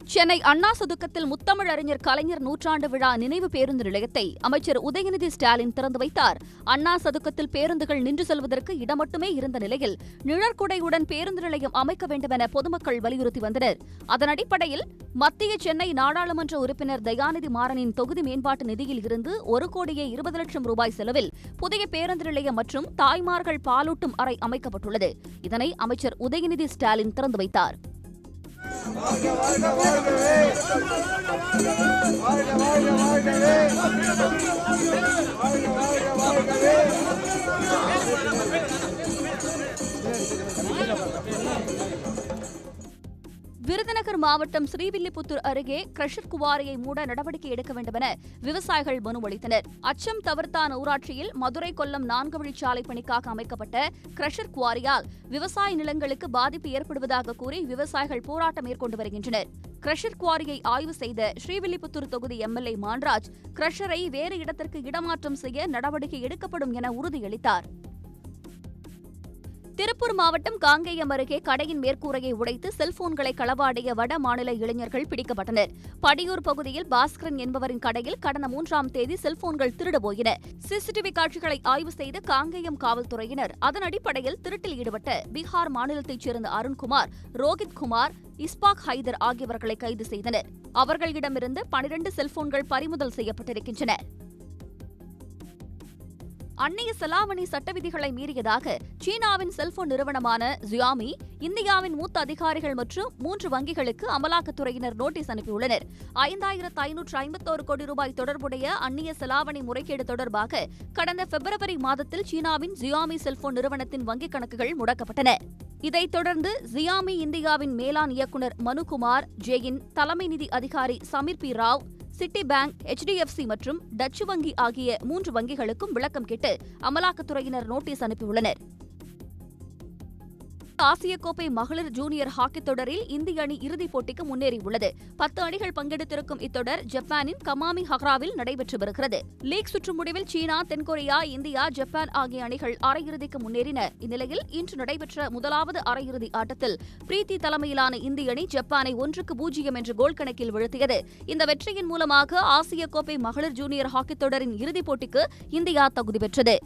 சென்னை அண்ணா சதுக்கத்தில் முத்தமிழ் அறிஞர் கலைஞர் நூற்றாண்டு விழா நினைவு பேருந்து நிலையத்தை அமைச்சர் உதயநிதி ஸ்டாலின் திறந்து வைத்தார் அண்ணா சதுக்கத்தில் பேருந்துகள் நின்று செல்வதற்கு இடம் மட்டுமே இருந்த நிலையில் நிழற்குடையுடன் பேருந்து நிலையம் அமைக்க வேண்டுமென பொதுமக்கள் வலியுறுத்தி வந்தனர் அதன் அடிப்படையில் மத்திய சென்னை நாடாளுமன்ற உறுப்பினர் தயாநிதி மாறனின் தொகுதி மேம்பாட்டு நிதியில் இருந்து ஒரு கோடியே இருபது லட்சம் ரூபாய் செலவில் புதிய பேருந்து நிலையம் மற்றும் தாய்மார்கள் பாலூட்டும் அறை அமைக்கப்பட்டுள்ளது இதனை அமைச்சர் உதயநிதி ஸ்டாலின் திறந்து வைத்தார் விருதுநகர் மாவட்டம் ஸ்ரீவில்லிபுத்தூர் அருகே கிரஷர் குவாரியை மூட நடவடிக்கை எடுக்க வேண்டுமென விவசாயிகள் மனு அளித்தனர் அச்சம் தவிர்த்தான் ஊராட்சியில் மதுரை கொல்லம் நான்கு வழிச்சாலை பணிக்காக அமைக்கப்பட்ட கிரஷர் குவாரியால் விவசாய நிலங்களுக்கு பாதிப்பு ஏற்படுவதாக கூறி விவசாயிகள் போராட்டம் மேற்கொண்டு வருகின்றனர் கிரஷர் குவாரியை ஆய்வு செய்த ஸ்ரீவில்லிபுத்தூர் தொகுதி எம்எல்ஏ மான்ராஜ் கிரஷரை வேறு இடத்திற்கு இடமாற்றம் செய்ய நடவடிக்கை எடுக்கப்படும் என உறுதியளித்தார் திருப்பூர் மாவட்டம் காங்கேயம் அருகே கடையின் மேற்கூரையை உடைத்து செல்போன்களை களவாடிய வட மாநில இளைஞர்கள் பிடிக்கப்பட்டனர் படியூர் பகுதியில் பாஸ்கரன் என்பவரின் கடையில் கடந்த மூன்றாம் தேதி செல்போன்கள் திருடு போயின சிசிடிவி காட்சிகளை ஆய்வு செய்த காங்கேயம் காவல்துறையினர் அதன் அடிப்படையில் திருட்டில் ஈடுபட்ட பீகார் மாநிலத்தைச் சேர்ந்த அருண்குமார் ரோஹித் குமார் இஸ்பாக் ஹைதர் ஆகியவர்களை கைது செய்தனர் அவர்களிடமிருந்து பனிரண்டு செல்போன்கள் பறிமுதல் செய்யப்பட்டிருக்கின்றன அந்நிய செலாவணி சட்ட விதிகளை மீறியதாக சீனாவின் செல்போன் நிறுவனமான ஜியாமி இந்தியாவின் மூத்த அதிகாரிகள் மற்றும் மூன்று வங்கிகளுக்கு அமலாக்கத்துறையினர் நோட்டீஸ் அனுப்பியுள்ளனர் ஐந்தாயிரத்து ஐநூற்று ஐம்பத்தோரு கோடி ரூபாய் தொடர்புடைய அந்நிய செலாவணி முறைகேடு தொடர்பாக கடந்த பிப்ரவரி மாதத்தில் சீனாவின் ஜியாமி செல்போன் நிறுவனத்தின் வங்கிக் கணக்குகள் முடக்கப்பட்டன இதைத் தொடர்ந்து ஜியாமி இந்தியாவின் மேலாண் இயக்குநர் மனுகுமார் ஜெயின் தலைமை நிதி அதிகாரி Sameer B Rao Citi bank HDFC மற்றும் டச்சு வங்கி ஆகிய மூன்று வங்கிகளுக்கும் விளக்கம் கேட்டு அமலாக்கத்துறையினர் நோட்டீஸ் அனுப்பியுள்ளனர் ஆசிய கோப்பை மகளிர் ஜூனியர் ஹாக்கி தொடரில் இந்திய அணி இறுதிப் போட்டிக்கு முன்னேறியுள்ளது பத்து அணிகள் பங்கெடுத்திருக்கும் இத்தொடர் ஜப்பானின் கமாமி ஹக்ராவில் நடைபெற்று வருகிறது லீக் சுற்று முடிவில் சீனா தென்கொரியா இந்தியா ஜப்பான் ஆகிய அணிகள் அரையிறுதிக்கு முன்னேறின இந்நிலையில் இன்று நடைபெற்ற முதலாவது அரையிறுதி ஆட்டத்தில் பிரீத்தி தலைமையிலான இந்திய அணி ஜப்பானை ஒன்றுக்கு பூஜ்ஜியம் என்ற கோல் கணக்கில் வீழ்த்தியது இந்த வெற்றியின் மூலமாக ஆசிய கோப்பை மகளிர் ஜூனியர் ஹாக்கி தொடரின் இறுதிப் போட்டிக்கு இந்தியா தகுதி பெற்றது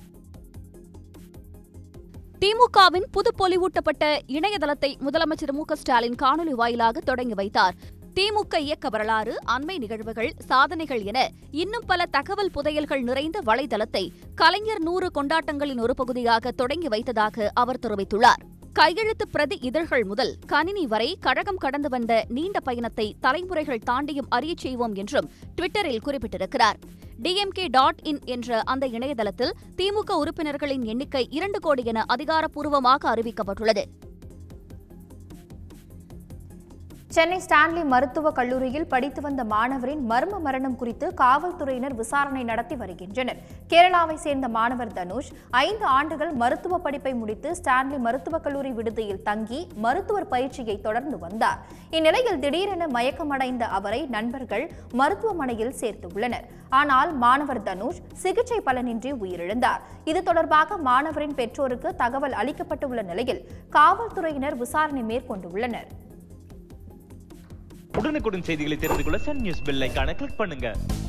திமுகவின் புது பொலிவூட்டப்பட்ட இணையதளத்தை முதலமைச்சர் மு க ஸ்டாலின் காணொலி வாயிலாக தொடங்கி வைத்தார் திமுக இயக்க வரலாறு அண்மை நிகழ்வுகள் சாதனைகள் என இன்னும் பல தகவல் புதையல்கள் நிறைந்த வலைதளத்தை கலைஞர் நூறு கொண்டாட்டங்களின் ஒரு பகுதியாக தொடங்கி வைத்ததாக அவர் தெரிவித்துள்ளார் கையெழுத்து பிரதி இதழ்கள் முதல் கணினி வரை கழகம் கடந்து வந்த நீண்ட பயணத்தை தலைமுறைகள் தாண்டியும் அறியச் செய்வோம் என்றும் ட்விட்டரில் குறிப்பிட்டிருக்கிறார் டிஎம்கே டாட் இன் என்ற அந்த இணையதளத்தில் திமுக உறுப்பினர்களின் எண்ணிக்கை இரண்டு கோடி என அதிகாரப்பூர்வமாக அறிவிக்கப்பட்டுள்ளது சென்னை ஸ்டான்லி மருத்துவக் கல்லூரியில் படித்து வந்த மாணவரின் மர்ம மரணம் குறித்து காவல்துறையினர் விசாரணை நடத்தி வருகின்றனர் கேரளாவை சேர்ந்த மாணவர் தனுஷ் ஐந்து ஆண்டுகள் மருத்துவ படிப்பை முடித்து ஸ்டான்லி மருத்துவக் கல்லூரி விடுதியில் தங்கி மருத்துவர் பயிற்சியை தொடர்ந்து வந்தார் இந்நிலையில் திடீரென மயக்கமடைந்த அவரை நண்பர்கள் மருத்துவமனையில் சேர்த்துள்ளனர் ஆனால் மாணவர் தனுஷ் சிகிச்சை பலனின்றி உயிரிழந்தார் இது தொடர்பாக மாணவரின் பெற்றோருக்கு தகவல் அளிக்கப்பட்டுள்ள நிலையில் காவல்துறையினர் விசாரணை மேற்கொண்டுள்ளனர் உடனுக்குடன் செய்திகளை தெரிந்து கொள்ள சன் நியூஸ் பெல் ஐகானை கிளிக் பண்ணுங்க